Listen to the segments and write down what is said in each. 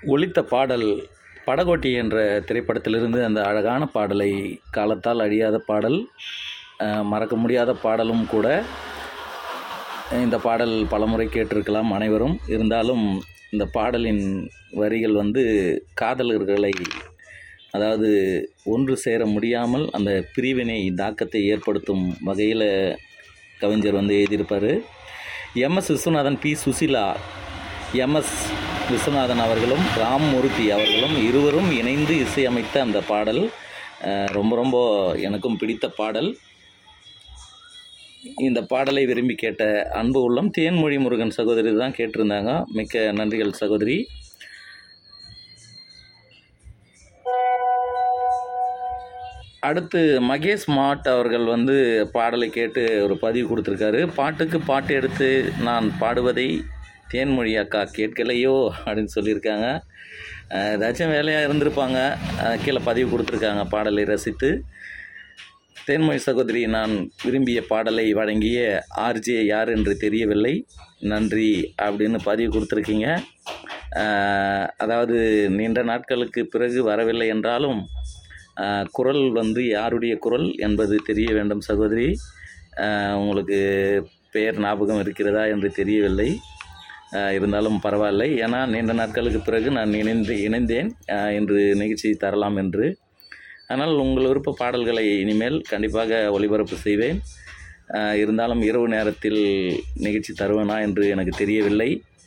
ஒலித்த பாடல் படகோட்டி என்ற திரைப்படத்திலிருந்து அந்த அழகான பாடலை காலத்தால் அழியாத பாடல் அஹ், மறக்க முடியாத பாடலும் கூட இந்த பாடல் பலமுறை கேட்டிருக்கலாம் அனைவரும் இருந்தாலும் இந்த பாடலின் வரிகள் வந்து காதலர்களை அதாவது ஒன்று சேர முடியாமல் அந்த பிரிவினை தாக்கத்தை ஏற்படுத்தும் வகையில் கவிஞர் வந்து எழுதியிருப்பார் MS Viswanathan P Susheela MS Viswanathan அவர்களும் ராம்மூர்த்தி அவர்களும் இருவரும் இணைந்து இசையமைத்த அந்த பாடல் அஹ், ரொம்ப ரொம்ப எனக்கும் பிடித்த பாடல் இந்த பாடலை விரும்பி கேட்ட அன்பு உள்ளம் தேன்மொழி முருகன் சகோதரி தான் கேட்டிருந்தாங்க மிக்க நன்றிகள் சகோதரி அடுத்து மகேஷ் மாட் அவர்கள் வந்து பாடலை கேட்டு ஒரு பதிவு கொடுத்துருக்காரு பாட்டுக்கு பாட்டு எடுத்து நான் பாடுவதை தேன்மொழி அக்கா கேட்கலையோ அப்படின்னு சொல்லியிருக்காங்க அஹ் ஏதாச்சும் வேலையாக இருந்திருப்பாங்க அஹ் கீழே பதிவு கொடுத்துருக்காங்க பாடலை ரசித்து தேன்மொழி சகோதரி நான் விரும்பிய பாடலை வழங்கிய ஆர்ஜே யார் என்று தெரியவில்லை நன்றி அப்படின்னு பதிவு கொடுத்துருக்கீங்க அஹ் அதாவது நீண்ட நாட்களுக்கு பிறகு வரவில்லை என்றாலும் அஹ் குரல் வந்து யாருடைய குரல் என்பது தெரிய வேண்டும் சகோதரி அஹ் உங்களுக்கு பெயர் ஞாபகம் இருக்கிறதா என்று தெரியவில்லை அஹ் இருந்தாலும் பரவாயில்லை ஏன்னா நீண்ட நாட்களுக்கு பிறகு நான் இணைந்து இணைந்தேன் அஹ் இன்று நிகழ்ச்சி தரலாம் என்று ஆனால் உங்கள் விருப்ப பாடல்களை இனிமேல் கண்டிப்பாக ஒளிபரப்பு செய்வேன் அஹ் இருந்தாலும் இரவு நேரத்தில் நிகழ்ச்சி தருவேனா என்று எனக்கு தெரியவில்லை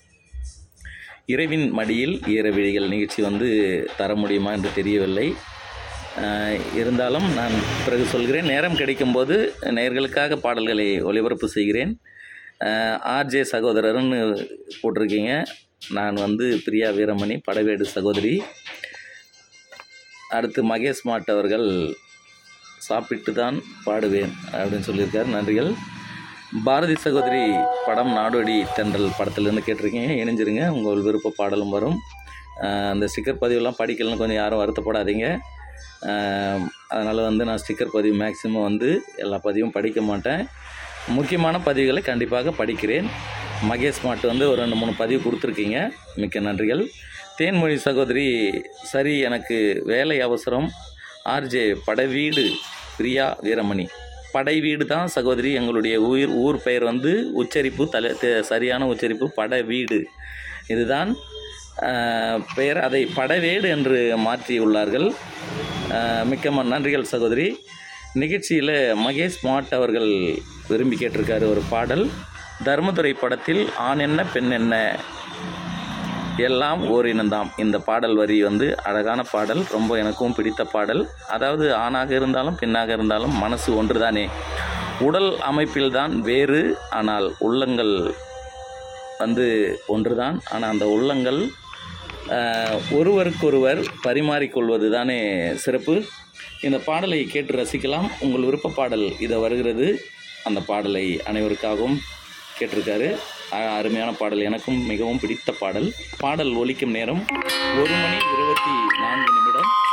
இரவின் மடியில் ஈரவிழிகள் நிகழ்ச்சி வந்து தர முடியுமா என்று தெரியவில்லை அஹ் இருந்தாலும் நான் பிறகு சொல்கிறேன் நேரம் கிடைக்கும்போது நேயர்களுக்காக பாடல்களை ஒளிபரப்பு செய்கிறேன் ஆர்ஜே சகோதரர்னு போட்டிருக்கீங்க நான் வந்து பிரியா வீரமணி படவேடு சகோதரி அடுத்து மகேஷ் மாட் அவர்கள் சாப்பிட்டு தான் பாடுவேன் அப்படின்னு சொல்லியிருக்காரு நன்றிகள் பாரதி சகோதரி படம் நாடோடி தென்றல் படத்துலேருந்து கேட்டிருக்கீங்க இணைஞ்சிருங்க உங்கள் விருப்ப பாடலும் வரும் அஹ் அந்த ஸ்டிக்கர் பதிவுலாம் படிக்கலன்னு கொஞ்சம் யாரும் வருத்தப்படாதீங்க அதனால் வந்து நான் ஸ்டிக்கர் பதிவு மேக்ஸிமம் வந்து எல்லா பதிவும் படிக்க மாட்டேன் முக்கியமான பதிவுகளை கண்டிப்பாக படிக்கிறேன் மகேஷ் மாட்டு வந்து ஒரு ரெண்டு மூணு பதிவு கொடுத்துருக்கீங்க மிக்க நன்றிகள் தேன்மொழி சகோதரி சரி எனக்கு வேலை அவசரம் ஆர்ஜே படவீடு பிரியா வீரமணி படை வீடு தான் சகோதரி எங்களுடைய உயிர் ஊர் பெயர் வந்து உச்சரிப்பு தலை தெ- சரியான உச்சரிப்பு பட வீடு இதுதான் ஆஹ், பெயர் அதை படவேடு என்று மாற்றியுள்ளார்கள் ஆஹ், மிக்க ம- நன்றிகள் சகோதரி நிகழ்ச்சியில் மகேஷ் மாட் அவர்கள் விரும்பி கேட்டிருக்காரு ஒரு பாடல் தர்மதுரை படத்தில் ஆண் என்ன பெண் என்ன எல்லாம் ஓர் இனந்தாம் இந்த பாடல் வரி வந்து அழகான பாடல் ரொம்ப எனக்கும் பிடித்த பாடல் அதாவது ஆணாக இருந்தாலும் பெண்ணாக இருந்தாலும் மனசு ஒன்றுதானே உடல் அமைப்பில்தான் வேறு ஆனால் உள்ளங்கள் வந்து ஒன்றுதான் ஆனால் அந்த உள்ளங்கள் ஆஹ், ஒருவருக்கொருவர் பரிமாறிக்கொள்வது தானே சிறப்பு இந்த பாடலை கேட்டு ரசிக்கலாம் உங்கள் விருப்ப பாடல் இதை வருகிறது அந்த பாடலை அனைவருக்காகவும் கேட்டிருக்காரு அ- அருமையான பாடல் எனக்கும் மிகவும் பிடித்த பாடல் பாடல் ஒலிக்கும் நேரம் ஒரு மணி இருபத்தி நான்கு நிமிடம்